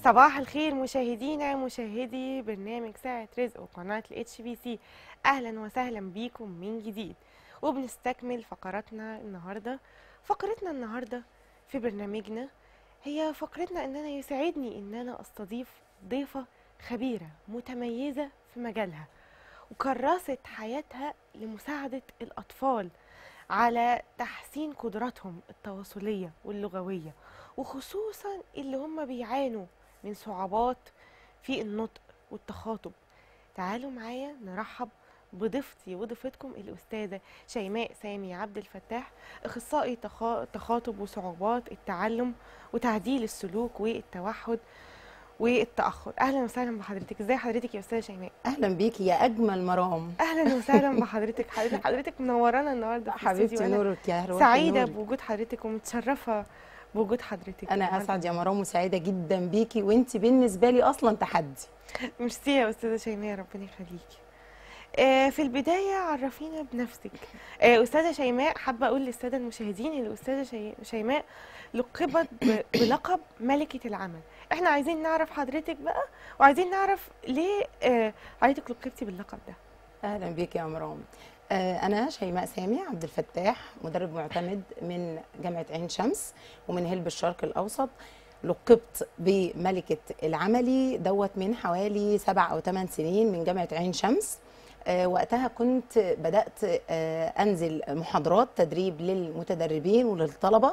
صباح الخير مشاهدينا مشاهدي برنامج ساعة رزق وقناة الاتش بي سي اهلا وسهلا بيكم من جديد وبنستكمل فقراتنا النهارده فقرتنا النهارده في برنامجنا هي فقرتنا ان انا يسعدني ان انا استضيف ضيفة خبيرة متميزة في مجالها وكرست حياتها لمساعدة الأطفال على تحسين قدراتهم التواصلية واللغوية وخصوصا اللي هم بيعانوا من صعوبات في النطق والتخاطب تعالوا معايا نرحب بضيفتي وضيفتكم الأستاذة شيماء سامي عبد الفتاح أخصائي تخا- تخاطب وصعوبات التعلم وتعديل السلوك والتوحد والتأخر أهلا وسهلا بحضرتك ازاي حضرتك يا أستاذة شيماء اهلا بيكي يا اجمل مرام أهلا وسهلا بحضرتك حضرتك حضرتك منورانا النهارده في حبيبتي الاستوديو وأنا نورك يا روحي سعيدة نورك. بوجود حضرتك ومتشرفة بوجود حضرتك انا النهاردة. اسعد يا مرام وسعيده جدا بيكي وانت بالنسبه لي اصلا تحدي ميرسي يا استاذه شيماء ربنا يخليكي آه، في البدايه عرفينا بنفسك آه، استاذه شيماء حابه اقول للساده المشاهدين ان الاستاذه شي- شيماء لقبت ب- بلقب ملكه العمل احنا عايزين نعرف حضرتك بقى وعايزين نعرف ليه آه، حضرتك لقبتي باللقب ده اهلا بيكي يا مرام آه، انا شيماء سامي عبد الفتاح مدرب معتمد من جامعه عين شمس ومن هلب الشرق الاوسط لقبت بملكه العملي دوت من حوالي سبع او ثمان سنين من جامعه عين شمس آه، وقتها كنت بدات آه، انزل محاضرات تدريب للمتدربين وللطلبه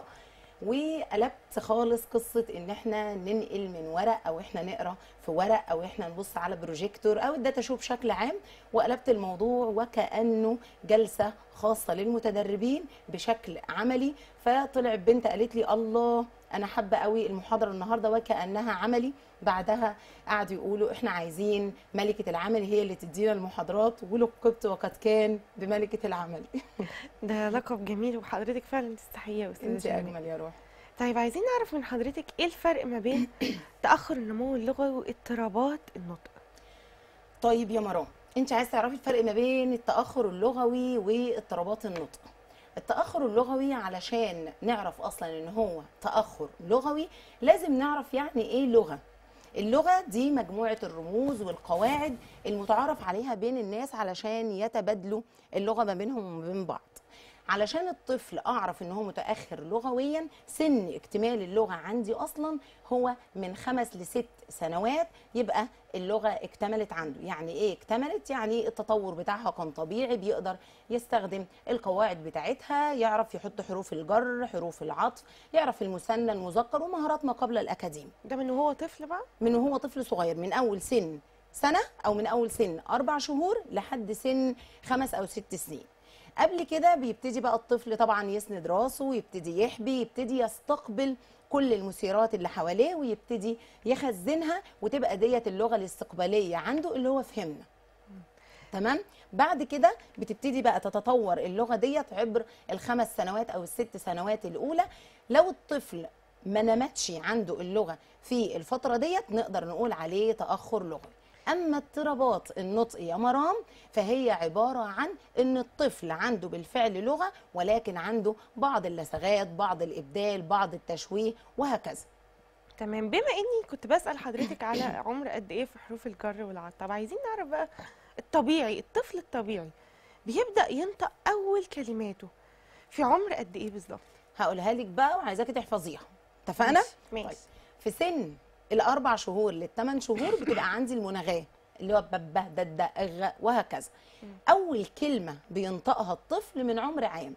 وقلبت خالص قصه ان احنا ننقل من ورق او احنا نقرا في ورق او احنا نبص على بروجيكتور او الداتا شو بشكل عام وقلبت الموضوع وكانه جلسه خاصه للمتدربين بشكل عملي فطلع بنت قالت لي الله انا حابه قوي المحاضره النهارده وكانها عملي بعدها قعدوا يقولوا احنا عايزين ملكه العمل هي اللي تدينا المحاضرات ولقبت وقد كان بملكه العمل ده لقب جميل وحضرتك فعلا تستحقيه يا استاذه انت شيماء اجمل يا روح طيب عايزين نعرف من حضرتك ايه الفرق ما بين تاخر النمو اللغوي واضطرابات النطق طيب يا مرام انت عايز تعرفي الفرق ما بين التاخر اللغوي واضطرابات النطق التاخر اللغوي علشان نعرف اصلا ان هو تاخر لغوي لازم نعرف يعني ايه لغه اللغه دي مجموعه الرموز والقواعد المتعارف عليها بين الناس علشان يتبادلوا اللغه ما بينهم وما بين بعض علشان الطفل اعرف ان هو متاخر لغويا سن اكتمال اللغه عندي اصلا هو من خمس لست سنوات يبقى اللغه اكتملت عنده يعني ايه اكتملت يعني التطور بتاعها كان طبيعي بيقدر يستخدم القواعد بتاعتها يعرف يحط حروف الجر حروف العطف يعرف المثنى المذكر ومهارات ما قبل الاكاديمي ده من وهو طفل بقى من وهو طفل صغير من اول سن سنه او من اول سن اربع شهور لحد سن خمس او ست سنين قبل كده بيبتدي بقى الطفل طبعا يسند راسه ويبتدي يحبي يبتدي يستقبل كل المثيرات اللي حواليه ويبتدي يخزنها وتبقى ديت اللغه الاستقباليه عنده اللي هو فهمنا تمام بعد كده بتبتدي بقى تتطور اللغه ديت عبر الخمس سنوات او الست سنوات الاولى لو الطفل ما نمتش عنده اللغه في الفتره ديت نقدر نقول عليه تاخر لغوي اما اضطرابات النطق يا مرام فهي عباره عن ان الطفل عنده بالفعل لغه ولكن عنده بعض اللسغات بعض الابدال بعض التشويه وهكذا تمام بما اني كنت بسال حضرتك على عمر قد ايه في حروف الجر والعطف طب عايزين نعرف بقى الطبيعي الطفل الطبيعي بيبدا ينطق اول كلماته في عمر قد ايه بالظبط هقولها لك بقى وعايزاكي تحفظيها اتفقنا ماشي، ماشي. طيب في سن الاربع شهور للثمان شهور بتبقى عندي المناغاه اللي هو ببه دده اغ وهكذا اول كلمه بينطقها الطفل من عمر عام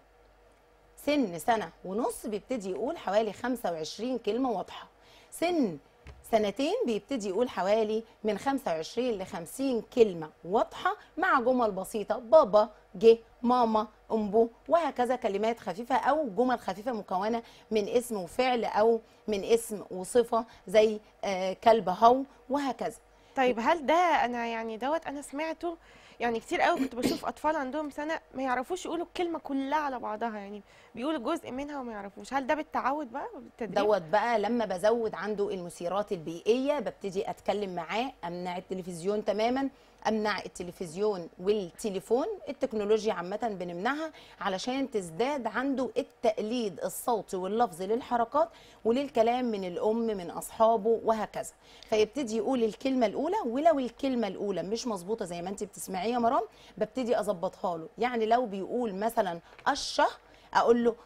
سن سنه ونص بيبتدي يقول حوالي 25 كلمه واضحه سن سنتين بيبتدي يقول حوالي من 25 ل 50 كلمه واضحه مع جمل بسيطه بابا جه ماما امبو وهكذا كلمات خفيفه او جمل خفيفه مكونه من اسم وفعل او من اسم وصفه زي آه كلب هو وهكذا طيب هل ده انا يعني دوت انا سمعته يعني كتير قوي كنت بشوف اطفال عندهم سنه ما يعرفوش يقولوا الكلمه كلها على بعضها يعني بيقولوا جزء منها وما يعرفوش هل ده بالتعود بقى بالتدريب دوت بقى لما بزود عنده المثيرات البيئيه ببتدي اتكلم معاه امنع التلفزيون تماما امنع التلفزيون والتليفون التكنولوجيا عامه بنمنعها علشان تزداد عنده التقليد الصوتي واللفظي للحركات وللكلام من الام من اصحابه وهكذا فيبتدي يقول الكلمه الاولى ولو الكلمه الاولى مش مظبوطه زي ما انت بتسمعيه يا مرام ببتدي اظبطها له يعني لو بيقول مثلا الشه اقول له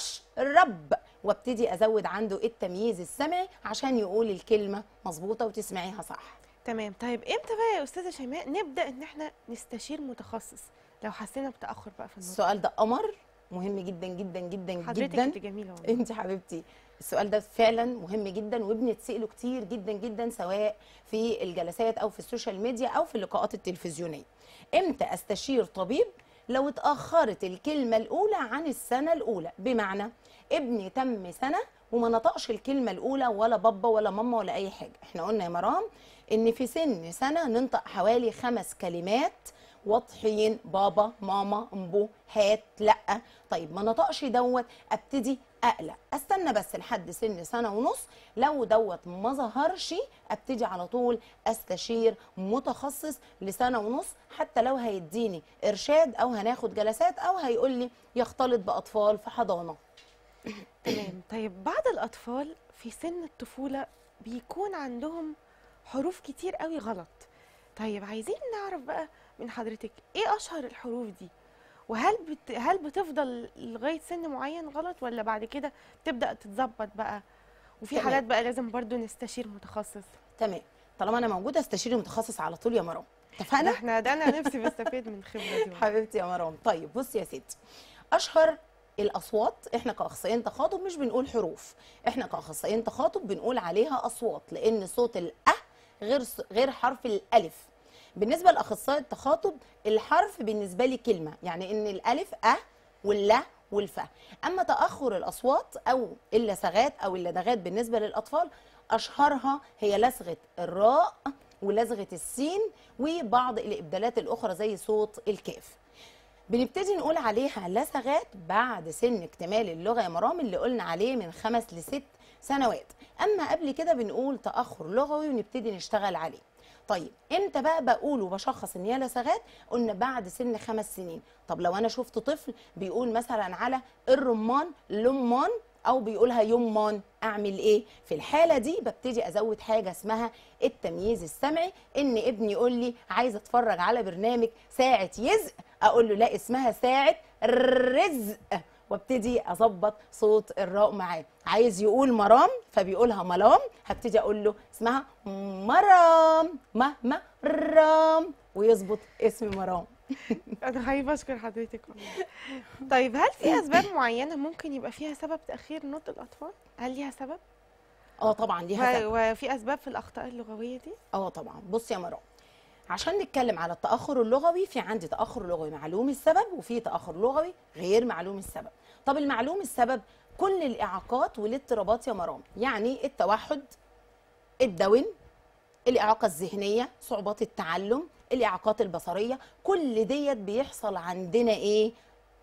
اشرب وابتدي ازود عنده التمييز السمعي عشان يقول الكلمه مظبوطه وتسمعيها صح تمام طيب امتى بقى يا استاذه شيماء نبدا ان احنا نستشير متخصص لو حسينا بتاخر بقى في النطق السؤال ده قمر مهم جدا جدا جدا حضرتك جدا انت جميله والله انت حبيبتي السؤال ده فعلا مهم جدا وبنتسأله كتير جدا جدا سواء في الجلسات او في السوشيال ميديا او في اللقاءات التلفزيونيه امتى استشير طبيب لو اتاخرت الكلمه الاولى عن السنه الاولى بمعنى ابني تم سنه وما نطقش الكلمه الاولى ولا بابا ولا ماما ولا اي حاجه احنا قلنا يا مرام ان في سن سنه ننطق حوالي خمس كلمات واضحين بابا ماما امبو هات لا طيب ما نطقش دوت ابتدي اقلق استنى بس لحد سن سنه ونص لو دوت ما ظهرش ابتدي على طول استشير متخصص لسنه ونص حتى لو هيديني ارشاد او هناخد جلسات او هيقول لي يختلط باطفال في حضانه تمام طيب بعض الاطفال في سن الطفوله بيكون عندهم حروف كتير قوي غلط طيب عايزين نعرف بقى من حضرتك ايه اشهر الحروف دي وهل بت... هل بتفضل لغايه سن معين غلط ولا بعد كده تبدا تتظبط بقى وفي تمام. حالات بقى لازم برضو نستشير متخصص تمام طالما انا موجوده استشيري متخصص على طول يا مرام ده اتفقنا احنا ده انا نفسي بستفيد من الخبره دي والله. حبيبتي يا مرام طيب بصي يا ستي اشهر الاصوات احنا كاخصائيين تخاطب مش بنقول حروف احنا كاخصائيين تخاطب بنقول عليها اصوات لان صوت الأ غير ص- غير حرف الالف بالنسبه لاخصائي التخاطب الحرف بالنسبه لي كلمه يعني ان الالف ا واللا والفا اما تاخر الاصوات او اللسغات او اللدغات بالنسبه للاطفال اشهرها هي لسغه الراء ولسغه السين وبعض الابدالات الاخرى زي صوت الكاف بنبتدي نقول عليها لسغات بعد سن اكتمال اللغه يا مرام اللي قلنا عليه من خمس لست سنوات اما قبل كده بنقول تاخر لغوي ونبتدي نشتغل عليه طيب امتى بقى بقول وبشخص ان هي لسغات قلنا بعد سن خمس سنين طب لو انا شفت طفل بيقول مثلا على الرمان لمان او بيقولها يمان اعمل ايه في الحاله دي ببتدي ازود حاجه اسمها التمييز السمعي ان ابني يقول لي عايز اتفرج على برنامج ساعه يزق اقول له لا اسمها ساعه رزق وابتدي اظبط صوت الراء معاه عايز يقول مرام فبيقولها ملام هبتدي اقول له اسمها مرام ما ما رام ويظبط اسم مرام انا خايفه اشكر حضرتك والله طيب هل في اسباب معينه ممكن يبقى فيها سبب تاخير نطق الاطفال هل ليها سبب اه طبعا ليها سبب. و- وفي اسباب في الاخطاء اللغويه دي اه طبعا بص يا مرام عشان نتكلم على التاخر اللغوي في عندي تاخر لغوي معلوم السبب وفي تاخر لغوي غير معلوم السبب طب المعلوم السبب كل الاعاقات والاضطرابات يا مرام يعني التوحد الدون الاعاقه الذهنيه صعوبات التعلم الاعاقات البصريه كل ديت بيحصل عندنا ايه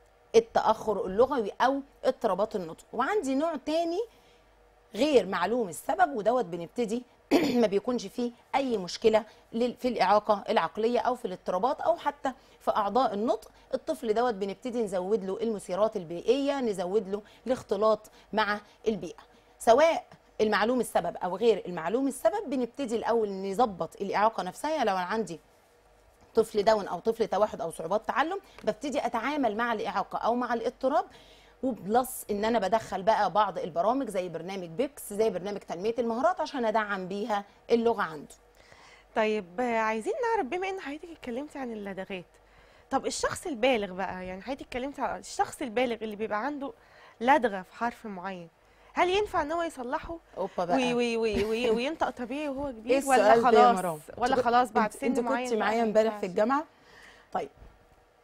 التاخر اللغوي او اضطرابات النطق وعندي نوع تاني غير معلوم السبب ودوت بنبتدي ما بيكونش فيه اي مشكله لل- في الاعاقه العقليه او في الاضطرابات او حتى في اعضاء النطق الطفل دوت بنبتدي نزود له المثيرات البيئيه نزود له الاختلاط مع البيئه سواء المعلوم السبب او غير المعلوم السبب بنبتدي الاول نظبط الاعاقه نفسها لو انا عندي طفل داون او طفل توحد او صعوبات تعلم ببتدي اتعامل مع الاعاقه او مع الاضطراب وبلس ان انا بدخل بقى بعض البرامج زي برنامج بيكس زي برنامج تنميه المهارات عشان ادعم بيها اللغه عنده طيب آه، عايزين نعرف بما ان حضرتك اتكلمتي عن اللدغات طب الشخص البالغ بقى يعني حضرتك اتكلمتي عن الشخص البالغ اللي بيبقى عنده لدغه في حرف معين هل ينفع ان هو يصلحه اوبا وي بقى وي وي وي وينطق طبيعي وهو كبير ايه ولا السؤال ده يا خلاص مرام ولا انت- خلاص بعد انت- سن انت معين كنت بقى معايا ما امبارح ينفعش؟ في الجامعه طيب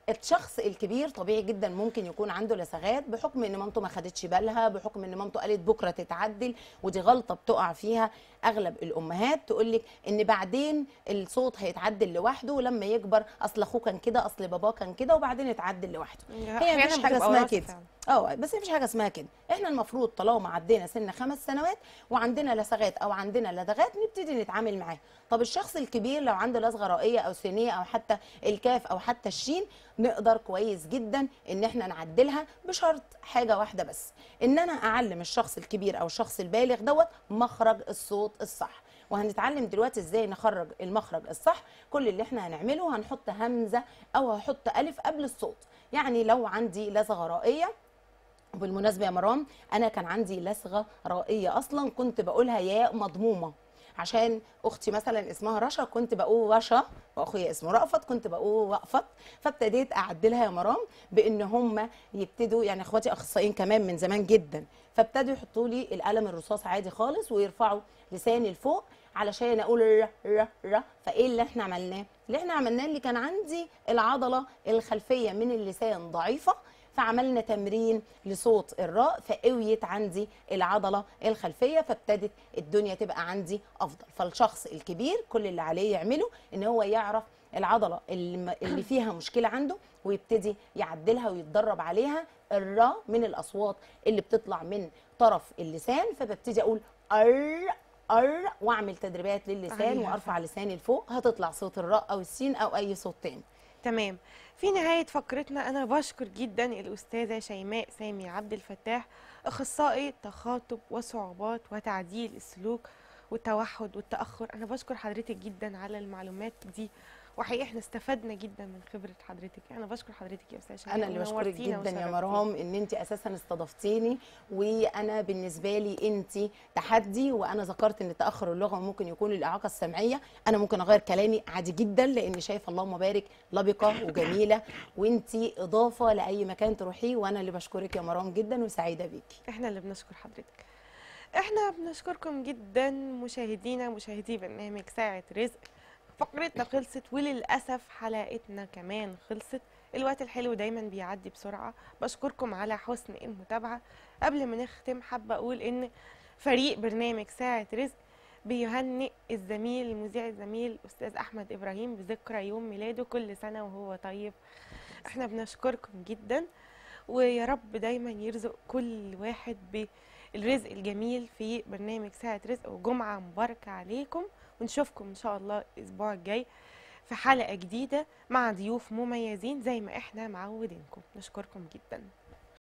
الشخص الكبير طبيعي جدا ممكن يكون عنده لسغات بحكم ان مامته ما خدتش بالها بحكم ان مامته قالت بكره تتعدل ودي غلطه بتقع فيها اغلب الامهات تقول لك ان بعدين الصوت هيتعدل لوحده ولما يكبر اصل اخوه كان كده اصل باباه كان كده وبعدين اتعدل لوحده هي أحياناً مفيش حاجه بتبقى اسمها وراثة كده فعلاً. اه بس مفيش حاجه اسمها كده احنا المفروض طالما عدينا سن خمس سنوات وعندنا لسغات او عندنا لدغات نبتدي نتعامل معاه طب الشخص الكبير لو عنده لزغه رئيه او سينيه او حتى الكاف او حتى الشين نقدر كويس جدا ان احنا نعدلها بشرط حاجه واحده بس ان انا اعلم الشخص الكبير او الشخص البالغ دوت مخرج الصوت الصح وهنتعلم دلوقتي ازاي نخرج المخرج الصح كل اللي احنا هنعمله هنحط همزه او هحط الف قبل الصوت يعني لو عندي لزغه رائيه وبالمناسبه يا مرام انا كان عندي لسغه رائيه اصلا كنت بقولها ياء مضمومه عشان اختي مثلا اسمها رشا كنت بقول رشا واخويا اسمه رأفت كنت بقول وقفت فابتديت اعدلها يا مرام بان هم يبتدوا يعني اخواتي اخصائيين كمان من زمان جدا فابتدوا يحطوا لي القلم الرصاص عادي خالص ويرفعوا لساني لفوق علشان اقول ر ر ر فايه اللي احنا عملناه اللي احنا عملناه اللي كان عندي العضله الخلفيه من اللسان ضعيفه فعملنا تمرين لصوت الراء فقويت عندي العضله الخلفيه فابتدت الدنيا تبقى عندي افضل فالشخص الكبير كل اللي عليه يعمله ان هو يعرف العضله اللي اللي فيها مشكله عنده ويبتدي يعدلها ويتدرب عليها الراء من الاصوات اللي بتطلع من طرف اللسان فببتدي اقول ار ار واعمل تدريبات للسان عليها وارفع فعلا. لساني لفوق هتطلع صوت الراء او السين او اي صوت تاني تمام في نهاية فقرتنا أنا بشكر جدا الأستاذة شيماء سامي عبد الفتاح أخصائي تخاطب وصعوبات وتعديل السلوك والتوحد والتأخر أنا بشكر حضرتك جدا على المعلومات دي وحقيقة احنا استفدنا جدا من خبرة حضرتك أنا بشكر حضرتك يا أستاذة شيماء انا اللي بشكرك ونورتينا جدا يا وشرفتينا. مرام ان انت اساسا استضفتيني وانا بالنسبه لي انت تحدي وانا ذكرت ان تاخر اللغه ممكن يكون الاعاقه السمعيه انا ممكن اغير كلامي عادي جدا لان شايفه اللهم بارك لبقه وجميله وانت اضافه لاي مكان تروحيه وانا اللي بشكرك يا مرام جدا وسعيده بيكي احنا اللي بنشكر حضرتك احنا بنشكركم جدا مشاهدينا مشاهدي برنامج ساعة رزق فقرتنا خلصت وللأسف حلقتنا كمان خلصت الوقت الحلو دايما بيعدي بسرعة بشكركم على حسن المتابعة قبل ما نختم حابة أقول إن فريق برنامج ساعة رزق بيهنئ الزميل المذيع الزميل أستاذ أحمد إبراهيم بذكرى يوم ميلاده كل سنة وهو طيب احنا بنشكركم جدا ويا رب دايما يرزق كل واحد بالرزق الجميل في برنامج ساعة رزق وجمعة مباركة عليكم ونشوفكم إن شاء الله الأسبوع الجاي في حلقة جديدة مع ضيوف مميزين زي ما احنا معودينكم نشكركم جدا